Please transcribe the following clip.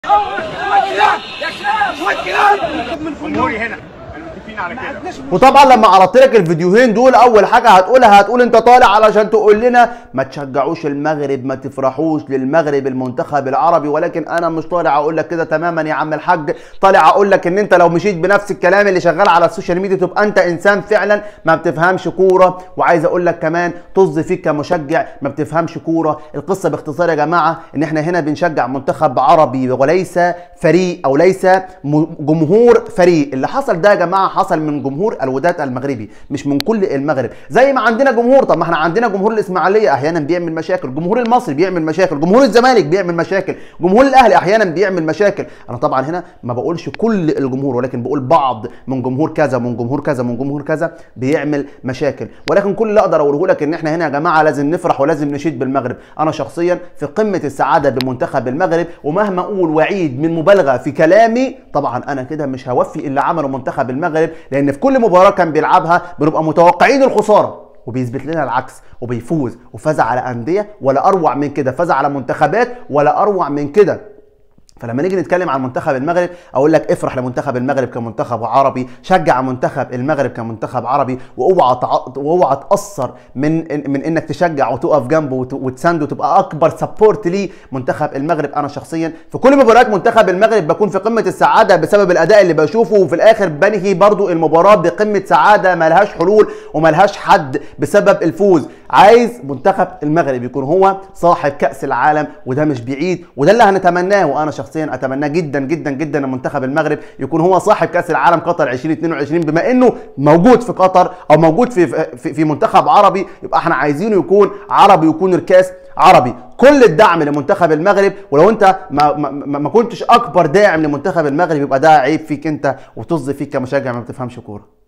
جمهوري هنا انا متفقين على كده وطبعا لما عرضت لك الفيديوهين دول اول حاجه هتقولها هتقول انت طالع علشان تقول لنا ما تشجعوش المغرب ما تفرحوش للمغرب المنتخب العربي ولكن انا مش طالع اقول لك كده تماما يا عم الحاج طالع اقول لك ان انت لو مشيت بنفس الكلام اللي شغال على السوشيال ميديا تبقى انت انسان فعلا ما بتفهمش كوره وعايز اقول لك كمان طز فيك كمشجع ما بتفهمش كوره القصه باختصار يا جماعه ان احنا هنا بنشجع منتخب عربي وليس فريق او ليس م- جمهور فريق اللي حصل ده يا جماعه حصل من جمهور الوداد المغربي مش من كل المغرب زي ما عندنا جمهور طب ما احنا عندنا جمهور الاسماعيليه احيانا بيعمل مشاكل جمهور المصري بيعمل مشاكل جمهور الزمالك بيعمل مشاكل جمهور الاهلي احيانا بيعمل مشاكل انا طبعا هنا ما بقولش كل الجمهور ولكن بقول بعض من جمهور كذا من جمهور كذا من جمهور كذا بيعمل مشاكل ولكن كل اللي اقدر اقوله لك ان احنا هنا يا جماعه لازم نفرح ولازم نشيد بالمغرب انا شخصيا في قمه السعاده بمنتخب المغرب ومهما اقول وعيد من مبالغه في كلامي طبعا انا كده مش هوفي اللي عمله منتخب المغرب لان في كل مباراه كان بيلعبها بنبقى متوقعين الخساره وبيثبت لنا العكس وبيفوز وفاز على انديه ولا اروع من كده فاز على منتخبات ولا اروع من كده فلما نيجي نتكلم عن منتخب المغرب اقول لك افرح لمنتخب المغرب كمنتخب عربي شجع منتخب المغرب كمنتخب عربي واوعى تع- واوعى تاثر من من انك تشجع وتقف جنبه وت- وتسانده وتبقى اكبر سبورت ليه منتخب المغرب انا شخصيا في كل مباريات منتخب المغرب بكون في قمه السعاده بسبب الاداء اللي بشوفه وفي الاخر بنهي برضو المباراه بقمه سعاده ملهاش حلول وملهاش حد بسبب الفوز عايز منتخب المغرب يكون هو صاحب كاس العالم وده مش بعيد وده اللي هنتمناه وانا شخصيا اتمناه جدا جدا جدا ان منتخب المغرب يكون هو صاحب كاس العالم قطر 2022 بما انه موجود في قطر او موجود في في, في منتخب عربي يبقى احنا عايزينه يكون عربي ويكون الكاس عربي كل الدعم لمنتخب المغرب ولو انت ما, ما, ما ما كنتش اكبر داعم لمنتخب المغرب يبقى ده عيب فيك انت وطز فيك كمشجع ما بتفهمش كوره